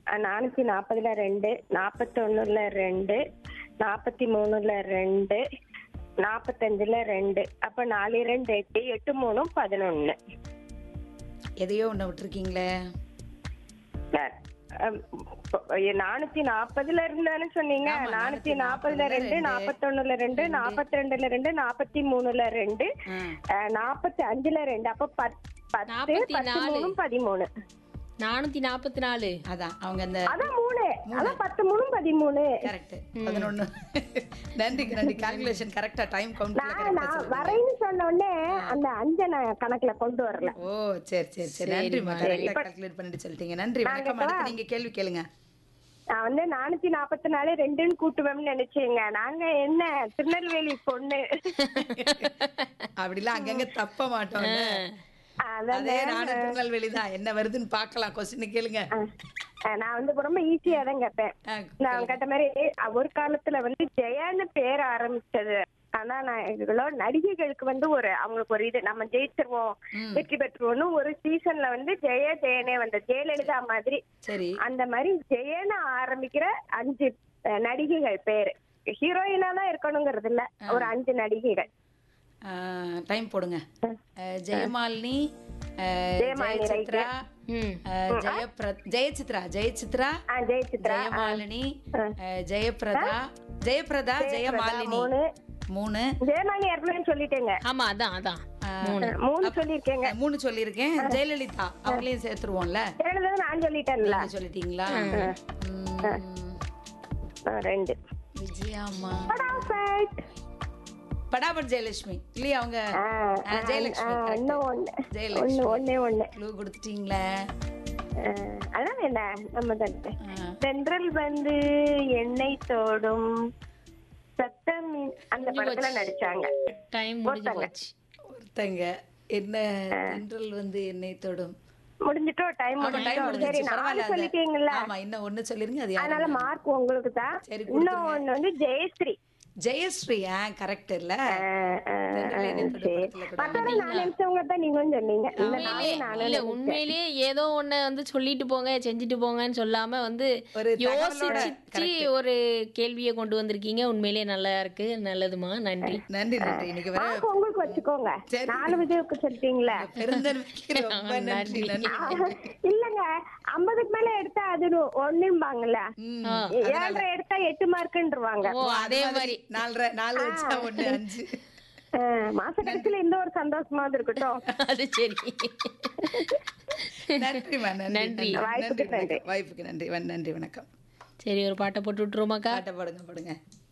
நானூத்தி நாற்பதுல ரெண்டு நாற்பத்தொன்னுல ரெண்டு நாற்பத்தி மூணுல ரெண்டு நாற்பத்தஞ்சுல ரெண்டு அப்ப நாலு ரெண்டு எட்டு எட்டு மூணும் பதினொன்னு எதையோ ஒண்ணு விட்டுருக்கீங்களே சார் நானூத்தி நாற்பதுல இருந்தானு சொன்னீங்க ஆமா, நானூத்தி 440 நாற்பதுல ரெண்டு ரெண்டு, நாற்பத்தொன்னுல ரெண்டு நாற்பத்தி ரெண்டுல ரெண்டு நாற்பத்தி மூணுல ரெண்டு ஆ. நாற்பத்தி அஞ்சுல ரெண்டு அப்ப பத்- பத்து நாற்பத்தி பத்து நாலு. மூணும் பதிமூணு நானூத்தி நாற்பத்தி நாலு அதான் அவங்க அந்த அதான் மூணு அதான் பத்து மூணும் பதிமூணு கரெக்ட் பதினொன்னு நன்றி நன்றி கால்குலேஷன் கரெக்டா டைம் கவுண்ட்ல நான் கரெக்டா நான் வரேன்னு சொன்ன உடனே அந்த அஞ்ச நான் கணக்குல கொண்டு வரல ஓ சரி சரி சரி நன்றி கரெக்டா கால்குலேட் பண்ணிட்டு சொல்லிட்டீங்க நன்றி வணக்கம் அடுத்து நீங்க கேள்வி கேளுங்க நான் வந்து நானூத்தி நாற்பத்தி நாலு ரெண்டுன்னு கூட்டுவேன்னு நினைச்சேங்க நாங்க என்ன திருநெல்வேலி பொண்ணு அப்படிலாம் அங்கங்க தப்ப மாட்டோம் அதான் அதே நானும் திருநெல்வேலி தான் என்ன வருதுன்னு பார்க்கலாம் கொஸ்டின் கேளுங்க அஹ் நான் வந்து ரொம்ப ஈஸியா தான் கேட்பேன் ஆ, நான் கேட்ட மாதிரி அஹ் ஒரு காலத்துல வந்து ஜெயான்னு பேர் ஆரம்பிச்சது ஆனா நான் இவ்வளோ நடிகைகளுக்கு வந்து ஒரு அவங்களுக்கு ஒரு இது நம்ம ஜெயிச்சிருவோம் வெற்றி பெற்றுருவோம்னு ஒரு சீசன்ல வந்து ஜெய ஜெயனே வந்த ஜெயலலிதா மாதிரி சரி அந்த மாதிரி ஜெயன்னு ஆரம்பிக்கிற அஞ்சு அஹ், நடிகைகள் பேரு ஹீரோயினா தான் இருக்கணுங்கிறது இல்ல ஒரு அஞ்சு நடிகைகள் டைம் போடுங்க அஹ், ஜெயமாலினி அஹ், ஜெயமாலினி, ஜெயசித்ரா ம் அஹ், ஜெயப்ர ஜெயசித்ரா ஜெயசித்ரா ஆ, ஜெயசித்ரா ஜெயமாலினி அஹ், ஜெயபிரதா ஜெயபிரதா ஜெயமாலினி மூணு மூணு ஜெயமாலினி ஏற்கனவே சொல்லிட்டேங்க ஆமா அதான் அதான் மூணு அஹ், மூணு சொல்லியிருக்கேங்க அஹ், மூணு சொல்லியிருக்கேன் ஜெயலலிதா அவங்களையும் சேர்த்துருவோம்ல ஜெயலலிதா நான் சொல்லிட்டேன்ல நீங்க சொல்லிட்டீங்களா ம், அஹ், ரெண்டு விஜயாம்மா Perfect. படாபட் ஜெயலட்சுமி இல்லையா அவங்க ஆ, ஆ, ஜெயலட்சுமி ஆ, correct. இன்னும் ஒண்ணு ஜெயலட்சுமி ஒண்ணு ஒண்ணே ஒண்ணு க்ளூ கொடுத்துட்டீங்களே அஹ், அதான் என்ன நம்ம தான் ஆ. தென்றல் வந்து எண்ணெய் தோடும் சத்தம் இ- அந்த படத்துல நடிச்சாங்க டைம் முடிஞ்சு ஒருத்தங்க. போச்சு ஒருத்தங்க என்ன தென்றல் வந்து என்னை தொடும் முடிஞ்சிட்டோ டைம் ஆமா டைம் முடிஞ்சிட்டோ சரி முடிஞ்சிச்சு நாலு பரவாயில்ல அது. சொல்லிட்டீங்கல்ல ஆமா இன்னும் ஒண்ணு சொல்லிருங்க அது அதனால யாரு மார்க் உங்களுக்கு தான் சரி, இன்னும் ஒண்ணு வந்து ஜெயஸ்ரீ ஜெயஸ்ரீ ஆ கரெக்ட் இல்ல அஹ், அஹ், தென்றல் என்னை தொடும் சரி. படத்துல கூட மத்தத நான் நினைச்சவங்க தான் நீங்களும் சொன்னீங்க இந்த நாளே உண்மையிலே நானும் இல்ல உண்மையிலேயே ஏதோ ஒண்ணு வந்து சொல்லிட்டு போங்க செஞ்சுட்டு போங்கன்னு சொல்லாம வந்து ஒரு தகவலோட யோசிச்சு ஒரு கேள்வியை கொண்டு வந்திருக்கீங்க உண்மையிலேயே நல்லா இருக்கு நல்லதுமா நன்றி நன்றி நன்றி இன்னைக்கு வர mark உங்களுக்கு வச்சுக்கோங்க சரி. நாலு விஜய்க்கு சொல்லிட்டீங்களா பெருந்தன்மைக்கு ரொம்ப நன்றி நன்றி இல்லங்க ஐம்பதுக்கு மேல எடுத்தா அது ஒண்ணும்பாங்கல்ல ம். ஆ. ஏழரை எடுத்தா எட்டு மார்க்குன்றவாங்க ஓ அதே மாதிரி நாலரை நாலு வச்சா ஒண்ணு அஞ்சு மாச கடைசியில இந்த ஒரு சந்தோஷமாவது இருக்கட்டும் அது சரி நன்றிமா நன்றி நன்றி. வாய்ப்புக்கு நன்றி வணக்கம். வாய்ப்புக்கு நன்றி வண- நன்றி வணக்கம் சரி ஒரு பாட்டை போட்டு விட்டுருமாக்கா பாட்டை பாடுங்க பாடுங்க